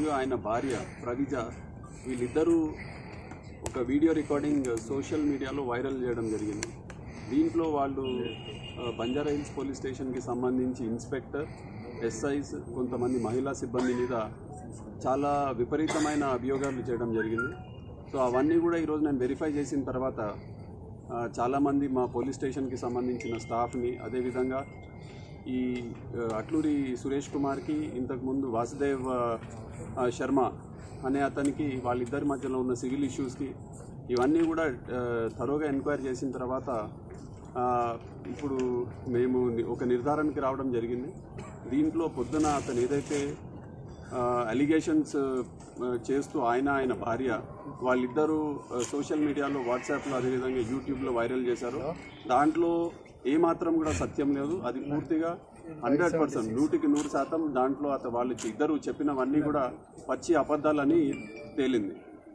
అదేవిధంగా ఆయన భార్య ప్రవిజ వీళ్ళిద్దరూ ఒక వీడియో రికార్డింగ్ సోషల్ మీడియాలో వైరల్ చేయడం జరిగింది దీంట్లో వాళ్ళు ఆ, బంజారా హిల్స్ పోలీస్ స్టేషన్కి సంబంధించి ఇన్స్పెక్టర్ ఎస్ఐస్ కొంతమంది మహిళా సిబ్బంది మీద చాలా విపరీతమైన అభియోగాలు చేయడం జరిగింది సో అవన్నీ కూడా ఈరోజు నేను వెరిఫై చేసిన తర్వాత ఆ, చాలామంది మా పోలీస్ స్టేషన్కి సంబంధించిన స్టాఫ్ని అదేవిధంగా ఈ ఆ, అట్లూరి సురేష్ కుమార్కి ఇంతకుముందు వాసుదేవ్ ఆ, ఆ, శర్మ అనే అతనికి వాళ్ళిద్దరి మధ్యలో ఉన్న సివిల్ ఇష్యూస్కి ఇవన్నీ కూడా థరోగా ఎంక్వైరీ చేసిన తర్వాత ఆ, ఇప్పుడు మేము ని- ఒక నిర్ధారణకి రావడం జరిగింది దీంట్లో పొద్దున అతను ఏదైతే అలిగేషన్స్ చేస్తూ ఆయన ఆయన భార్య వాళ్ళిద్దరూ సోషల్ మీడియాలో వాట్సాప్లో అదేవిధంగా యూట్యూబ్లో వైరల్ చేశారు దాంట్లో ఏమాత్రం కూడా సత్యం లేదు అది పూర్తిగా హండ్రెడ్ పర్సెంట్ నూటికి నూరు శాతం దాంట్లో అత వాళ్ళు ఇద్దరు చెప్పినవన్నీ కూడా పచ్చి అబద్ధాలని తేలింది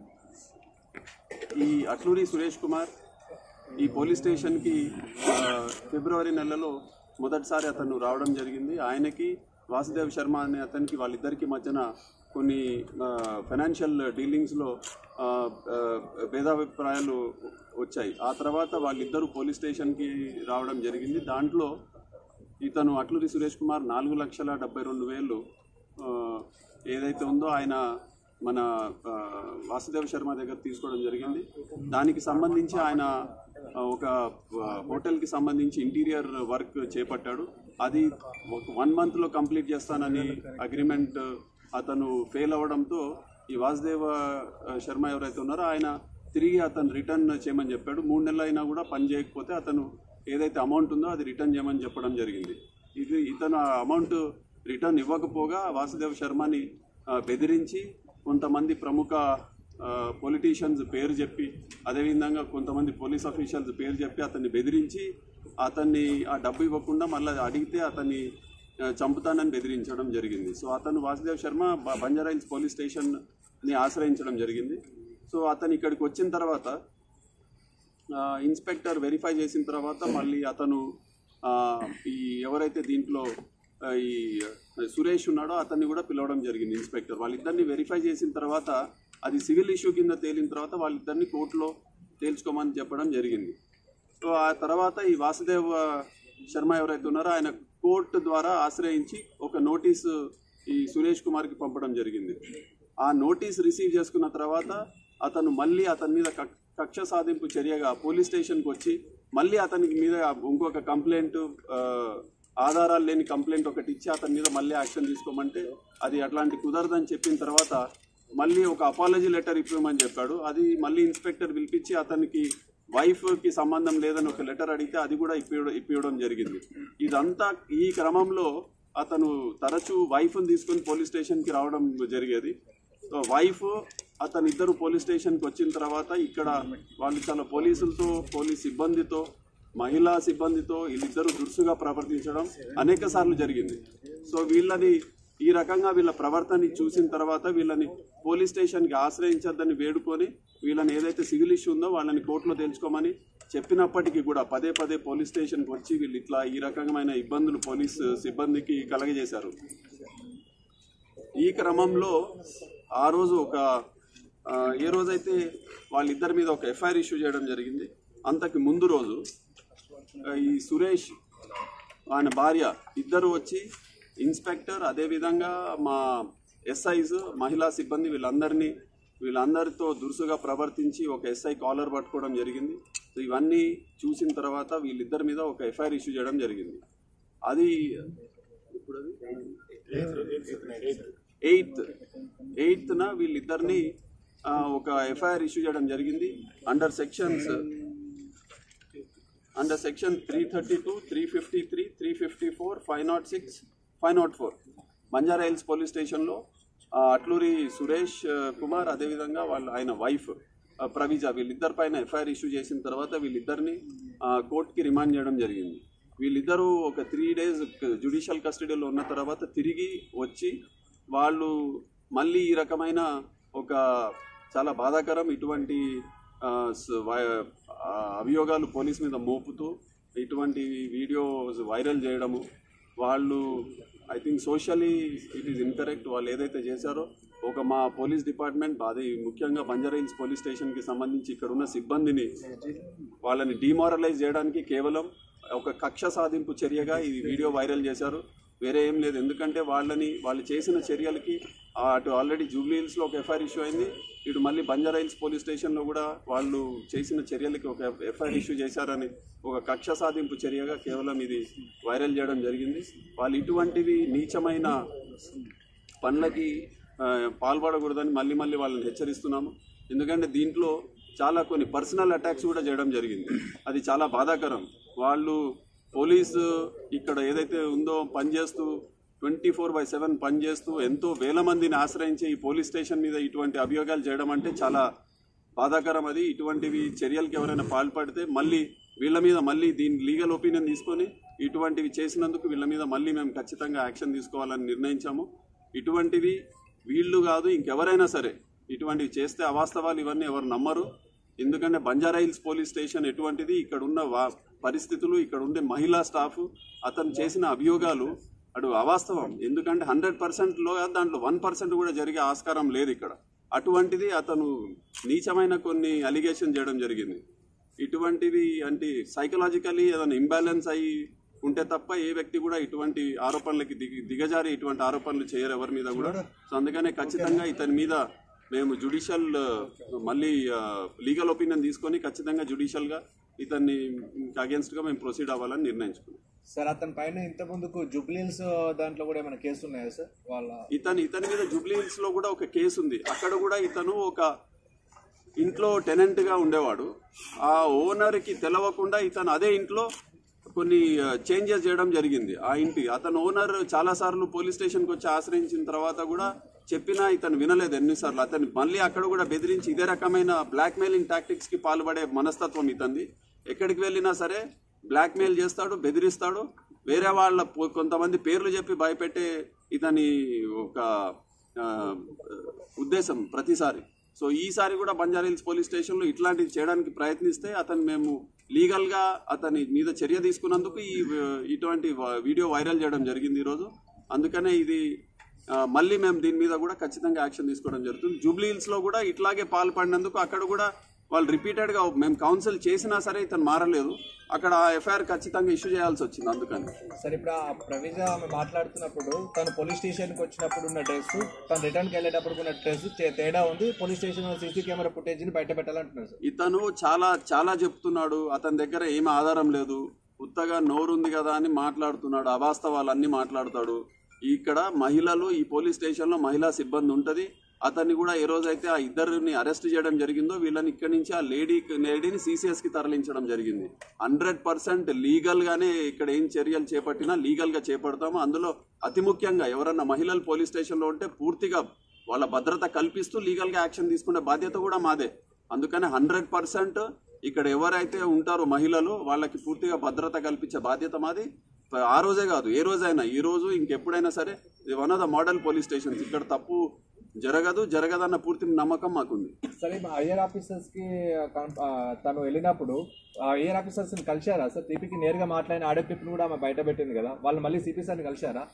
ఈ అట్లూరి సురేష్ కుమార్ ఈ పోలీస్ స్టేషన్కి ఆ, ఫిబ్రవరి నెలలో మొదటిసారి అతను రావడం జరిగింది ఆయనకి వాసుదేవ్ శర్మ అనే అతనికి వాళ్ళిద్దరికి మధ్యన కొన్ని ఫైనాన్షియల్ డీలింగ్స్లో ఆ, ఆ, భేదాభిప్రాయాలు వచ్చాయి ఆ తర్వాత వాళ్ళిద్దరూ పోలీస్ స్టేషన్కి రావడం జరిగింది దాంట్లో ఇతను అట్లూరి సురేష్ కుమార్ నాలుగు లక్షల డెబ్బై రెండు వేలు ఆ, ఏదైతే ఉందో ఆయన మన ఆ, వాసుదేవ్ శర్మ దగ్గర తీసుకోవడం జరిగింది దానికి సంబంధించి ఆయన ఆ, ఒక ఆ, హోటల్కి సంబంధించి ఇంటీరియర్ వర్క్ చేపట్టాడు అది ఒక వన్ మంత్లో కంప్లీట్ చేస్తానని అగ్రిమెంట్ అతను ఫెయిల్ అవ్వడంతో ఈ వాసుదేవ ఆ, శర్మ ఎవరైతే ఉన్నారో ఆయన తిరిగి అతను రిటర్న్ చేయమని చెప్పాడు మూడు నెలలు అయినా కూడా పని చేయకపోతే అతను ఏదైతే అమౌంట్ ఉందో అది రిటర్న్ చేయమని చెప్పడం జరిగింది ఇది ఇతను ఆ అమౌంట్ రిటర్న్ ఇవ్వకపోగా వాసుదేవ్ శర్మని ఆ, బెదిరించి కొంతమంది ప్రముఖ పొలిటీషియన్స్ పేరు చెప్పి అదేవిధంగా కొంతమంది పోలీస్ అఫీషియల్స్ పేరు చెప్పి అతన్ని బెదిరించి అతన్ని ఆ డబ్బు ఇవ్వకుండా మళ్ళీ అడిగితే అతన్ని ఆ, చంపుతానని బెదిరించడం జరిగింది సో అతను వాసుదేవ్ శర్మ బ- బంజారా హిల్స్ పోలీస్ స్టేషన్ని ఆశ్రయించడం జరిగింది సో అతను ఇక్కడికి వచ్చిన తర్వాత ఆ, ఇన్స్పెక్టర్ వెరిఫై చేసిన తర్వాత మళ్ళీ అతను ఆ, ఈ ఎవరైతే దీంట్లో ఆ, ఈ సురేష్ ఉన్నాడో అతన్ని కూడా పిలవడం జరిగింది ఇన్స్పెక్టర్ వాళ్ళిద్దరిని వెరిఫై చేసిన తర్వాత అది సివిల్ ఇష్యూ కింద తేలిన తర్వాత వాళ్ళిద్దరిని కోర్టులో తేల్చుకోమని చెప్పడం జరిగింది సో ఆ తర్వాత ఈ వాసుదేవ్ ఆ, శర్మ ఎవరైతే ఉన్నారో ఆయన కోర్టు ద్వారా ఆశ్రయించి ఒక నోటీసు ఈ సురేష్ కుమార్కి పంపడం జరిగింది ఆ నోటీస్ రిసీవ్ చేసుకున్న తర్వాత అతను మళ్ళీ అతని మీద కక్- కక్ష సాధింపు చర్యగా పోలీస్ స్టేషన్కి వచ్చి మళ్ళీ అతనికి మీద ఇంకొక కంప్లైంట్ ఆ, ఆధారాలు లేని కంప్లైంట్ ఒకటి ఇచ్చి అతని మీద మళ్ళీ యాక్షన్ తీసుకోమంటే అది అట్లాంటి కుదరదని చెప్పిన తర్వాత మళ్ళీ ఒక అపాలజీ లెటర్ ఇవ్వమని చెప్పాడు అది మళ్ళీ ఇన్స్పెక్టర్ పిలిపించి అతనికి వైఫ్కి సంబంధం లేదని ఒక లెటర్ అడిగితే అది కూడా ఇప్పియడం ఇప్పియడం జరిగింది ఇదంతా ఈ క్రమంలో అతను తరచూ వైఫ్ని తీసుకొని పోలీస్ స్టేషన్కి రావడం జరిగేది సో వైఫ్ అతను ఇద్దరు పోలీస్ స్టేషన్కి వచ్చిన తర్వాత ఇక్కడ వాళ్ళు చాలా పోలీసులతో పోలీస్ సిబ్బందితో మహిళా సిబ్బందితో వీళ్ళిద్దరూ దురుసుగా ప్రవర్తించడం అనేక సార్లు జరిగింది సో వీళ్ళని ఈ రకంగా వీళ్ళ ప్రవర్తన చూసిన తర్వాత వీళ్ళని పోలీస్ స్టేషన్కి ఆశ్రయించొద్దని వేడుకొని వీళ్ళని ఏదైతే సివిల్ ఇష్యూ ఉందో వాళ్ళని కోర్టులో తెలుసుకోమని చెప్పినప్పటికీ కూడా పదే పదే పోలీస్ స్టేషన్కి వచ్చి వీళ్ళు ఇట్లా ఈ రకమైన ఇబ్బందులు పోలీస్ సిబ్బందికి కలగజేశారు ఈ క్రమంలో ఆ రోజు ఒక ఆ, ఏ రోజైతే వాళ్ళిద్దరి మీద ఒక ఎఫ్ఐఆర్ ఇష్యూ చేయడం జరిగింది అంతకు ముందు రోజు ఆ, ఈ సురేష్ ఆయన భార్య ఇద్దరు వచ్చి ఇన్స్పెక్టర్ అదేవిధంగా మా ఎస్ఐస్ మహిళా సిబ్బంది వీళ్ళందరినీ వీళ్ళందరితో దురుసుగా ప్రవర్తించి ఒక ఎస్ఐ కాలర్ పట్టుకోవడం జరిగింది సో ఇవన్నీ చూసిన తర్వాత వీళ్ళిద్దరి మీద ఒక ఎఫ్ఐఆర్ ఇష్యూ చేయడం జరిగింది అది ఇప్పుడు అది ఎయిత్ ఎయిత్న వీళ్ళిద్దరిని ఆ, ఒక ఎఫ్ఐఆర్ ఇష్యూ చేయడం జరిగింది under sections under section three thirty two three fifty three three fifty four five nought six five nought four Banjara hills police స్టేషన్లో ఆ, అట్లూరి సురేష్ ఆ, కుమార్ అదేవిధంగా వాళ్ళ ఆయన వైఫ్ ఆ, ప్రవిజ వీళ్ళిద్దరి పైన ఎఫ్ఐఆర్ ఇష్యూ చేసిన తర్వాత వీళ్ళిద్దరిని ఆ, కోర్టుకి రిమాండ్ చేయడం జరిగింది వీళ్ళిద్దరూ ఒక త్రీ డేస్ జ్యుడిషియల్ కస్టడీలో ఉన్న తర్వాత తిరిగి వచ్చి వాళ్ళు మళ్ళీ ఈ రకమైన ఒక చాలా బాధాకరం ఇటువంటి ఆ, స- వై- ఆ, అభియోగాలు పోలీస్ మీద మోపుతూ ఇటువంటి వీడియోస్ వైరల్ చేయడము వాళ్ళు I think socially it is incorrect వాళ్ళు ఏదైతే చేశారో ఒక మా పోలీస్ డిపార్ట్మెంట్ అది ముఖ్యంగా బంజారాహిల్స్ పోలీస్ స్టేషన్కి సంబంధించి ఇక్కడ ఉన్న సిబ్బందిని వాళ్ళని డిమారలైజ్ చేయడానికి కేవలం ఒక కక్ష సాధింపు చర్యగా ఈ వీడియో వైరల్ చేశారు వేరే ఏం లేదు ఎందుకంటే వాళ్ళని వాళ్ళు చేసిన చర్యలకి ఆ, అటు ఆల్రెడీ జూబ్లీ హిల్స్లో ఒక ఎఫ్ఐఆర్ ఇష్యూ అయింది ఇటు మళ్ళీ బంజారా హిల్స్ పోలీస్ స్టేషన్లో కూడా వాళ్ళు చేసిన చర్యలకి ఒక ఎఫ్ఐఆర్ ఇష్యూ చేశారని ఒక కక్ష సాధింపు చర్యగా కేవలం ఇది వైరల్ చేయడం జరిగింది వాళ్ళు ఇటువంటివి నీచమైన పనులకి ఆ, పాల్పడకూడదని మళ్ళీ మళ్ళీ వాళ్ళని హెచ్చరిస్తున్నాము ఎందుకంటే దీంట్లో చాలా కొన్ని పర్సనల్ అటాక్స్ కూడా చేయడం జరిగింది అది చాలా బాధాకరం వాళ్ళు పోలీసు ఇక్కడ ఏదైతే ఉందో పనిచేస్తూ ట్వంటీ ఫోర్ బై సెవెన్ పనిచేస్తూ ఎంతో వేల మందిని ఆశ్రయించి ఈ పోలీస్ స్టేషన్ మీద ఇటువంటి అభియోగాలు చేయడం అంటే చాలా బాధాకరం అది ఇటువంటివి చర్యలకు ఎవరైనా పాల్పడితే మళ్ళీ వీళ్ళ మీద మళ్ళీ దీని లీగల్ ఒపీనియన్ తీసుకొని ఇటువంటివి చేసినందుకు వీళ్ళ మీద మళ్ళీ మేము ఖచ్చితంగా యాక్షన్ తీసుకోవాలని నిర్ణయించాము ఇటువంటివి వీళ్ళు కాదు ఇంకెవరైనా సరే ఇటువంటివి చేస్తే అవాస్తవాలు ఇవన్నీ ఎవరు నమ్మరు ఎందుకంటే బంజారా హిల్స్ పోలీస్ స్టేషన్ ఎటువంటిది ఇక్కడ ఉన్న వా- పరిస్థితులు ఇక్కడ ఉండే మహిళా స్టాఫ్ అతను చేసిన అభియోగాలు అటు అవాస్తవం ఎందుకంటే హండ్రెడ్ పర్సెంట్లో దాంట్లో వన్ పర్సెంట్ కూడా జరిగే ఆస్కారం లేదు ఇక్కడ అటువంటిది అతను నీచమైన కొన్ని అలిగేషన్ చేయడం జరిగింది ఇటువంటివి అంటే సైకలాజికలీ ఏదైనా ఇంబ్యాలెన్స్ అయ్యి ఉంటే తప్ప ఏ వ్యక్తి కూడా ఇటువంటి ఆరోపణలకి దిగి దిగజారి ఇటువంటి ఆరోపణలు చేయరు ఎవరి మీద కూడా సో అందుకనే ఖచ్చితంగా ఇతని మీద మేము జుడిషియల్ మళ్ళీ లీగల్ ఒపీనియన్ తీసుకొని ఖచ్చితంగా జుడిషియల్గా ఇతన్ని అగేన్స్ట్గా మేము ప్రొసీడ్ అవ్వాలని నిర్ణయించుకున్నాం సార్ అతని పైన ఇంత ముందుకు జుబ్లీల్స్ దాంట్లో కూడా ఏమైనా కేసు ఉన్నాయా సార్ వాళ్ళ ఇతను ఇతని మీద జూబ్లీ హిల్స్ లో కూడా ఒక కేసు ఉంది అక్కడ కూడా ఇతను ఒక ఇంట్లో టెనెంట్ గా ఉండేవాడు ఆ ఓనర్ కి తెలవకుండా ఇతను అదే ఇంట్లో కొన్ని చేంజెస్ చేయడం జరిగింది ఆ ఇంటి అతను ఓనర్ చాలా సార్లు పోలీస్ స్టేషన్ కి వచ్చి ఆశ్రయించిన తర్వాత కూడా చెప్పినా ఇతను వినలేదు ఎన్నిసార్లు అతను మళ్ళీ అక్కడ కూడా బెదిరించి ఇదే రకమైన బ్లాక్ మెయిలింగ్ టాక్టిక్స్ కి పాల్పడే మనస్తత్వం ఇతంది ఎక్కడికి వెళ్ళినా సరే బ్లాక్ మెయిల్ చేస్తాడు బెదిరిస్తాడు వేరే వాళ్ళ పో- కొంతమంది పేర్లు చెప్పి భయపెట్టే ఇతని ఒక ఆ, ఉద్దేశం ప్రతిసారి సో ఈసారి కూడా బంజారా హిల్స్ పోలీస్ స్టేషన్లో ఇట్లాంటివి చేయడానికి ప్రయత్నిస్తే అతను మేము లీగల్గా అతని మీద చర్య తీసుకున్నందుకు ఈ ఇటువంటి వ- వీడియో వైరల్ చేయడం జరిగింది ఈరోజు అందుకనే ఇది ఆ, మళ్ళీ మేము దీని మీద కూడా ఖచ్చితంగా యాక్షన్ తీసుకోవడం జరుగుతుంది జూబ్లీ హిల్స్లో కూడా ఇట్లాగే పాల్పడినందుకు అక్కడ కూడా వాళ్ళు రిపీటెడ్గా మేము కౌన్సిల్ చేసినా సరే ఇతను మారలేదు అక్కడ ఆ ఎఫ్ఐఆర్ ఖచ్చితంగా ఇష్యూ చేయాల్సి వచ్చింది అందుకని సార్ ఇప్పుడు ఆ ప్రవీజ ఆమె మాట్లాడుతున్నప్పుడు తను పోలీస్ స్టేషన్కి వచ్చినప్పుడు ఉన్న డ్రెస్ తను రిటర్న్కి వెళ్ళేటప్పుడు ఉన్న డ్రెస్ తేడా ఉంది పోలీస్ స్టేషన్ సీసీ కెమెరా ఫుటేజ్ని బయట పెట్టాలంటున్నారు సార్ ఇతను చాలా చాలా చెప్తున్నాడు అతని దగ్గర ఏమి ఆధారం లేదు ఉత్తగా నోరుంది కదా అని మాట్లాడుతున్నాడు అవాస్తవాలన్నీ మాట్లాడతాడు ఇక్కడ మహిళలు ఈ పోలీస్ స్టేషన్లో మహిళా సిబ్బంది ఉంటుంది అతన్ని కూడా ఏ రోజైతే ఆ ఇద్దరిని అరెస్ట్ చేయడం జరిగిందో వీళ్ళని ఇక్కడి నుంచి ఆ లేడీ లేడీని సిసిఎస్ కి తరలించడం జరిగింది హండ్రెడ్ పర్సెంట్ లీగల్ గానే ఇక్కడ ఏం చర్యలు చేపట్టినా లీగల్ గా చేపడతాము అందులో అతి ముఖ్యంగా ఎవరన్నా మహిళలు పోలీస్ స్టేషన్లో ఉంటే పూర్తిగా వాళ్ళ భద్రత కల్పిస్తూ లీగల్ గా యాక్షన్ తీసుకునే బాధ్యత కూడా మాదే అందుకని హండ్రెడ్ పర్సెంట్ ఇక్కడ ఎవరైతే ఉంటారో మహిళలు వాళ్ళకి పూర్తిగా భద్రత కల్పించే బాధ్యత మాది ఆ రోజే కాదు ఏ రోజైనా ఈ రోజు ఇంకెప్పుడైనా సరే ఇది one of the model police stations ఇక్కడ తప్పు జరగదు జరగదన్న పూర్తి నమ్మకం మాకుంది సరే మా ఐఆర్ ఆఫీసర్స్ కి కాన్- ఆ, తను వెళ్ళినప్పుడు ఆ ఐఆర్ ఆఫీసర్స్ ని కలిశారా సార్ టీపీకి నేరుగా మాట్లాడిన ఆడియో క్లిప్ కూడా ఆమె బయట పెట్టింది కదా వాళ్ళు మళ్ళీ సిపి సార్ని కలిశారా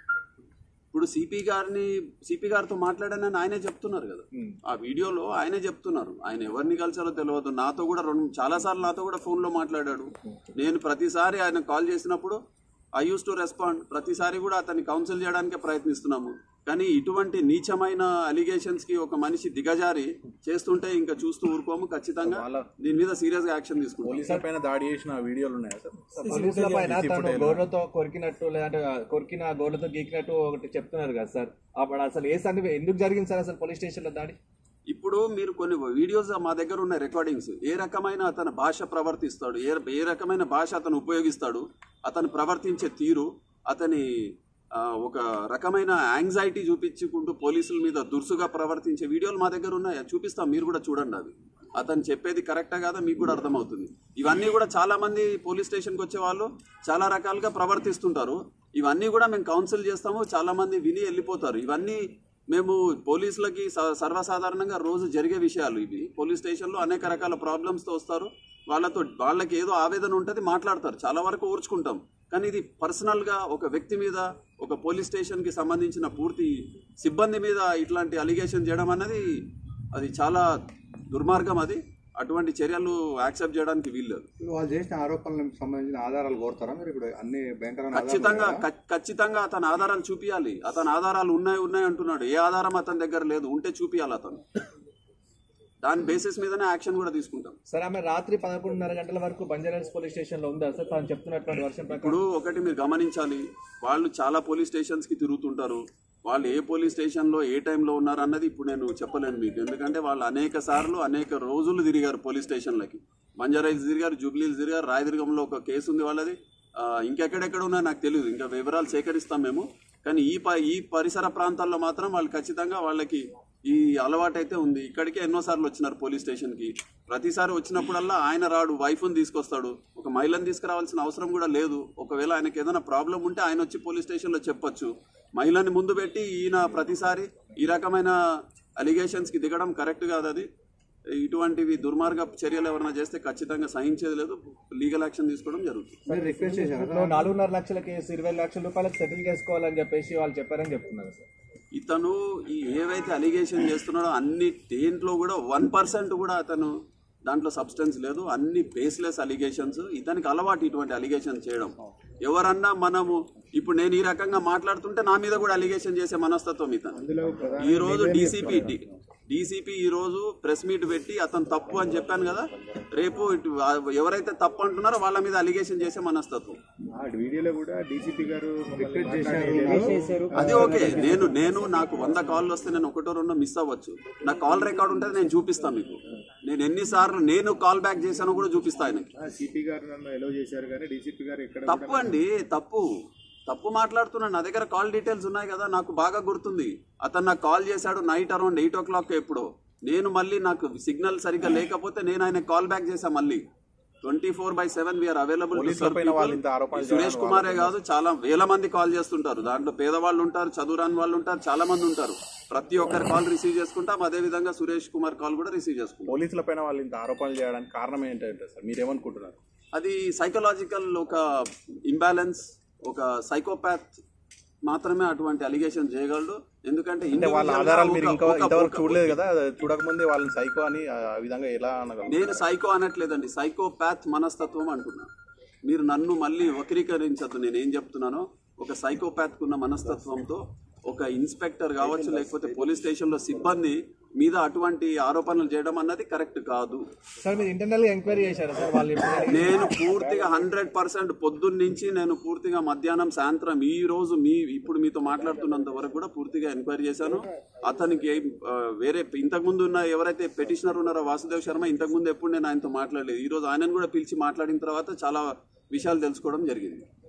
ఇప్పుడు సిపి గారిని సిపి గారితో మాట్లాడానని ఆయనే చెప్తున్నారు కదా Hmm. ఆ వీడియోలో ఆయనే చెప్తున్నారు ఆయన ఎవరిని కలిసారో తెలియదు నాతో కూడా రెండు చాలా సార్లు నాతో కూడా ఫోన్లో మాట్లాడాడు నేను ప్రతిసారి ఆయన కాల్ చేసినప్పుడు ఐ యూస్ టు రెస్పాండ్ ప్రతిసారి కూడా అతన్ని కౌన్సిల్ చేయడానికే ప్రయత్నిస్తున్నాము కానీ ఇటువంటి నీచమైన అలిగేషన్స్ కి ఒక మనిషి దిగజారి చేస్తుంటే ఇంకా చూస్తూ ఊరుకోము ఖచ్చితంగా దీని మీద సీరియస్ గా యాక్షన్ తీసుకుంటాం పోలీసుల పైన దాడి చేసిన వీడియోలు ఉన్నాయా సార్ పోలీసుల పైన తను గోర్లతో కొరికినట్టు లేదంటే కొరికిన గోర్లతో గీకినట్టు ఒకటి చెప్తున్నారు కదా సార్ అప్పుడు అసలు ఏ సంది ఎందుకు జరిగింది సార్ అసలు పోలీస్ స్టేషన్ లో దాడి ఇప్పుడు మీరు కొన్ని వీడియోస్ మా దగ్గర ఉన్న రికార్డింగ్స్ ఏ రకమైన అతని భాష ప్రవర్తిస్తాడు ఏ ఏ రకమైన భాష అతను ఉపయోగిస్తాడు అతను ప్రవర్తించే తీరు అతని ఆ, ఒక రకమైన యాంగ్జైటీ చూపించుకుంటూ పోలీసుల మీద దురుసుగా ప్రవర్తించే వీడియోలు మా దగ్గర ఉన్నాయి అది చూపిస్తాం మీరు కూడా చూడండి అవి అతను చెప్పేది కరెక్టా కాదా మీకు కూడా అర్థమవుతుంది ఇవన్నీ కూడా చాలా మంది పోలీస్ స్టేషన్కి వచ్చే వాళ్ళు చాలా రకాలుగా ప్రవర్తిస్తుంటారు ఇవన్నీ కూడా మేము కౌన్సిల్ చేస్తాము చాలా మంది విని వెళ్ళిపోతారు ఇవన్నీ మేము పోలీసులకి స- సర్వసాధారణంగా రోజు జరిగే విషయాలు ఇవి పోలీస్ స్టేషన్లో అనేక రకాల ప్రాబ్లమ్స్తో వస్తారు వాళ్ళతో వాళ్ళకి ఏదో ఆవేదన ఉంటుంది మాట్లాడతారు చాలా వరకు ఓర్చుకుంటాం కానీ ఇది పర్సనల్గా ఒక వ్యక్తి మీద ఒక పోలీస్ స్టేషన్కి సంబంధించిన పూర్తి సిబ్బంది మీద ఇట్లాంటి అలిగేషన్ చేయడం అన్నది అది చాలా దుర్మార్గం అది అటువంటి చర్యలు యాక్సెప్ట్ చేయడానికి వీల్లేదు ఇప్పుడు వాళ్ళు చేసిన ఆరోపణలకు సంబంధించిన ఆధారాలు కోరుతారా మీరు ఇప్పుడు అన్ని భయంకరమైన ఆధారాలు ఖచ్చితంగా ఉన్నాయా? ఖ- ఖచ్చితంగా అతని ఆధారాలు చూపియాలి అతని ఆధారాలు ఉన్నాయి ఉన్నాయి అంటున్నాడు ఏ ఆధారం అతని దగ్గర లేదు ఉంటే చూపియాలి అతను దాని బేసిస్ మీదనే యాక్షన్ కూడా తీసుకుంటాం సార్ ఆమె రాత్రి పదకొండున్నర గంటల వరకు బంజారాస్ పోలీస్ స్టేషన్ లో ఉందా సార్ తాను చెప్తున్నటువంటి వర్షం ప్రకారం ఇప్పుడు ఒకటి మీరు గమనించాలి వాళ్ళు చాలా పోలీస్ స్టేషన్స్ కి తిరుగుతుంటారు వాళ్ళు ఏ పోలీస్ స్టేషన్లో ఏ టైంలో ఉన్నారు అన్నది ఇప్పుడు నేను చెప్పలేను మీకు ఎందుకంటే వాళ్ళు అనేక సార్లు అనేక రోజులు తిరిగారు పోలీస్ స్టేషన్లకి బంజారాయిల్స్ తిరిగారు జూబ్లీలు తిరిగారు రాయదుర్గంలో ఒక కేసు ఉంది వాళ్ళది ఆ, ఇంకెక్కడెక్కడ ఉన్నాయో నాకు తెలియదు ఇంకా వివరాలు సేకరిస్తాం మేము కానీ ఈ ప ఈ పరిసర ప్రాంతాల్లో మాత్రం వాళ్ళు ఖచ్చితంగా వాళ్ళకి ఈ అలవాటు అయితే ఉంది ఇక్కడికే ఎన్నోసార్లు వచ్చినారు పోలీస్ స్టేషన్కి ప్రతిసారి వచ్చినప్పుడల్లా ఆయన రాడు వైఫ్ని తీసుకొస్తాడు ఒక మహిళను తీసుకురావాల్సిన అవసరం కూడా లేదు ఒకవేళ ఆయనకి ఏదైనా ప్రాబ్లం ఉంటే ఆయన వచ్చి పోలీస్ స్టేషన్లో చెప్పొచ్చు మహిళని ముందు పెట్టి ఈయన ప్రతిసారి ఈ రకమైన అలిగేషన్స్కి దిగడం కరెక్ట్ కాదు అది ఇటువంటివి దుర్మార్గ చర్యలు ఎవరైనా చేస్తే ఖచ్చితంగా సహించేది లేదు లీగల్ యాక్షన్ తీసుకోవడం జరుగుతుంది మీరు రిక్వెస్ట్ చేశారా ఇప్పుడు నాలుగున్నర లక్షల కేసు ఇరవై లక్షల రూపాయలకు సెటిల్ చేసుకోవాలని చెప్పేసి వాళ్ళు చెప్పారని చెప్తున్నారు సార్ ఇతను ఈ ఏవైతే అలిగేషన్ చేస్తున్నాడో అన్ని దేంట్లో కూడా వన్ పర్సెంట్ కూడా అతను దాంట్లో సబ్స్టెన్స్ లేదు అన్ని బేస్లెస్ అలిగేషన్స్ ఇతనికి అలవాటు ఇటువంటి అలిగేషన్ చేయడం ఎవరన్నా మనము ఇప్పుడు నేను ఈ రకంగా మాట్లాడుతుంటే నా మీద కూడా అలిగేషన్ చేసే మనస్తత్వం ఇతను ఈ రోజు డీసీపీ డీసీపీ ఈ రోజు ప్రెస్ మీట్ పెట్టి అతను తప్పు అని చెప్పాను కదా రేపు ఇటు ఎవరైతే తప్పు అంటున్నారో వాళ్ళ మీద అలిగేషన్ చేసే మనస్తత్వం ఆ వీడియోలో కూడా డీసీపీ గారు రిక్వెస్ట్ చేశారు అది ఓకే నేను నేను నాకు వంద కాల్ వస్తే నేను ఒకటో రెండో మిస్ అవ్వచ్చు నా కాల్ రికార్డ్ ఉంటుంది నేను చూపిస్తాను మీకు నేను ఎన్నిసార్లు నేను కాల్ బ్యాక్ చేశానో కూడా చూపిస్తాను ఆయనకి సిపి గారు నన్ను ఎలో చేశారు కానీ డీసీపీ గారు ఎక్కడ తప్పు అండి తప్పు తప్పు మాట్లాడుతున్నాను నా దగ్గర కాల్ డీటెయిల్స్ ఉన్నాయి కదా నాకు బాగా గుర్తుంది అతను నాకు కాల్ చేశాడు night around eight o'clock ఎప్పుడో నేను మళ్ళీ నాకు సిగ్నల్ సరిగ్గా లేకపోతే నేను ఆయన కాల్ బ్యాక్ చేశా మళ్ళీ twenty four by seven we are available పోలీసుల పైన వాళ్ళు ఇంత ఆరోపణలు సురేష్ కుమారే కాదు చాలా వేల మంది కాల్ చేస్తుంటారు దాంట్లో పేదవాళ్ళు ఉంటారు చదువురాని వాళ్ళు ఉంటారు చాలా మంది ఉంటారు ప్రతి ఒక్కరి కాల్ రిసీవ్ చేసుకుంటాం అదే విధంగా సురేష్ కుమార్ కాల్ కూడా రిసీవ్ చేసుకుంటాం పోలీసుల పైన వాళ్ళు ఇంత ఆరోపణలు చేయడానికి కారణం ఏంటంటే సార్ మీరేమనుకుంటున్నారు అది సైకలాజికల్ ఒక ఇంబ్యాలెన్స్ ఒక సైకోపాత్ మాత్రమే అటువంటి అలిగేషన్ చేయగలడు ఎందుకంటే అంటే వాళ్ళ individual గా ఆధారాలు మీరు ఒక- ఇంకా ఒక- ఇంతవరకు ఒక- చూడలేదు కదా చూడకముందే వాళ్ళని సైకో అని ఆ విధంగా ఎలా అనగలరు నేను సైకో అనట్లేదండి సైకోపాత్ మనస్తత్వం అంటున్నా మీరు నన్ను మళ్ళీ వక్రీకరించద్దు నేను ఏం చెప్తున్నానో ఒక సైకోపాత్ ఉన్న మనస్తత్వంతో ఒక ఇన్స్పెక్టర్ కావచ్చు లేకపోతే పోలీస్ స్టేషన్లో సిబ్బంది మీద అటువంటి ఆరోపణలు చేయడం అన్నది కరెక్ట్ కాదు సార్ మీరు ఇంటర్నల్ గా ఎంక్వైరీ చేశారా సార్ వాళ్ళు ఎప్పుడు అడిగి- నేను పూర్తిగా హండ్రెడ్ పర్సెంట్ పొద్దున్న నుంచి నేను పూర్తిగా మధ్యాహ్నం సాయంత్రం ఈ రోజు మీ ఇప్పుడు మీతో మాట్లాడుతున్నంత వరకు కూడా పూర్తిగా ఎంక్వైరీ చేశాను అతనికి ఏం, ఆ, వేరే ఇంతకుముందు ఉన్న ఎవరైతే పెటిషనర్ ఉన్నారో వాసుదేవ్ శర్మ ఇంతకుముందు ఎప్పుడు నేను ఆయనతో మాట్లాడలేదు ఈ రోజు ఆయనను కూడా పిలిచి మాట్లాడిన తర్వాత చాలా విషయాలు తెలుసుకోవడం జరిగింది